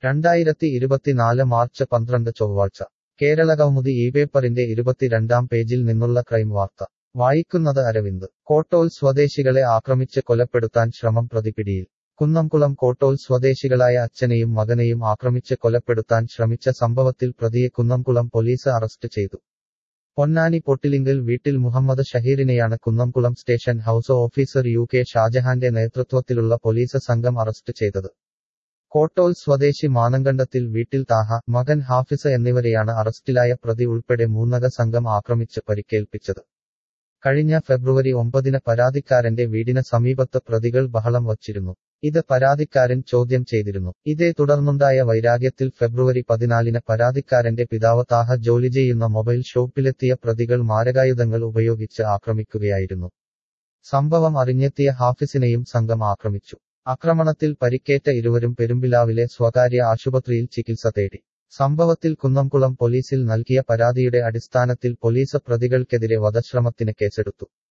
രണ്ടായിരത്തി ഇരുപത്തിനാല് മാർച്ച് പന്ത്രണ്ട് ചൊവ്വാഴ്ച കേരളകൗമുദി ഈ പേപ്പറിന്റെ ഇരുപത്തിരണ്ടാം പേജിൽ നിന്നുള്ള ക്രൈം വാർത്ത വായിക്കുന്നത് അരവിന്ദ് കോട്ടോൽ സ്വദേശികളെ ആക്രമിച്ച് കൊലപ്പെടുത്താൻ ശ്രമം പ്രതിപിടിയിൽ കുന്നംകുളം കോട്ടോൽ സ്വദേശികളായ അച്ഛനെയും മകനെയും ആക്രമിച്ച് കൊലപ്പെടുത്താൻ ശ്രമിച്ച സംഭവത്തിൽ പ്രതിയെ കുന്നംകുളം പോലീസ് അറസ്റ്റ് ചെയ്തു പൊന്നാനി പൊട്ടിലിങ്കൽ വീട്ടിൽ മുഹമ്മദ് ഷഹീറിനെയാണ് Kunnamkulam station house officer U K ഷാജഹാന്റെ നേതൃത്വത്തിലുള്ള പോലീസ് സംഘം അറസ്റ്റ് ചെയ്തത് കോട്ടോൽ സ്വദേശി മാനങ്കണ്ടത്തിൽ വീട്ടിൽ താഹ മകൻ ഹാഫിസ് എന്നിവരെയാണ് അറസ്റ്റിലായ പ്രതി ഉൾപ്പെടെ മൂന്നംഗ സംഘം ആക്രമിച്ച് പരിക്കേൽപ്പിച്ചത് കഴിഞ്ഞ ഫെബ്രുവരി ഒമ്പതിന് പരാതിക്കാരന്റെ വീടിന് സമീപത്ത് പ്രതികൾ ബഹളം വച്ചിരുന്നു ഇത് പരാതിക്കാരൻ ചോദ്യം ചെയ്തിരുന്നു ഇതേ തുടർന്നുണ്ടായ വൈരാഗ്യത്തിൽ ഫെബ്രുവരി പതിനാലിന് പരാതിക്കാരന്റെ പിതാവ് താഹ ജോലി ചെയ്യുന്ന മൊബൈൽ ഷോപ്പിലെത്തിയ പ്രതികൾ മാരകായുധങ്ങൾ ഉപയോഗിച്ച് ആക്രമിക്കുകയായിരുന്നു സംഭവം അറിഞ്ഞെത്തിയ ഹാഫിസിനെയും സംഘം ആക്രമിച്ചു ആക്രമണത്തിൽ പരിക്കേറ്റ ഇരുവരും പെരുമ്പിലാവിലെ സ്വകാര്യ ആശുപത്രിയിൽ ചികിത്സ തേടി സംഭവത്തിൽ കുന്നംകുളം പോലീസിൽ നൽകിയ പരാതിയുടെ അടിസ്ഥാനത്തിൽ പോലീസ് പ്രതികൾക്കെതിരെ വധശ്രമത്തിന് കേസെടുത്തു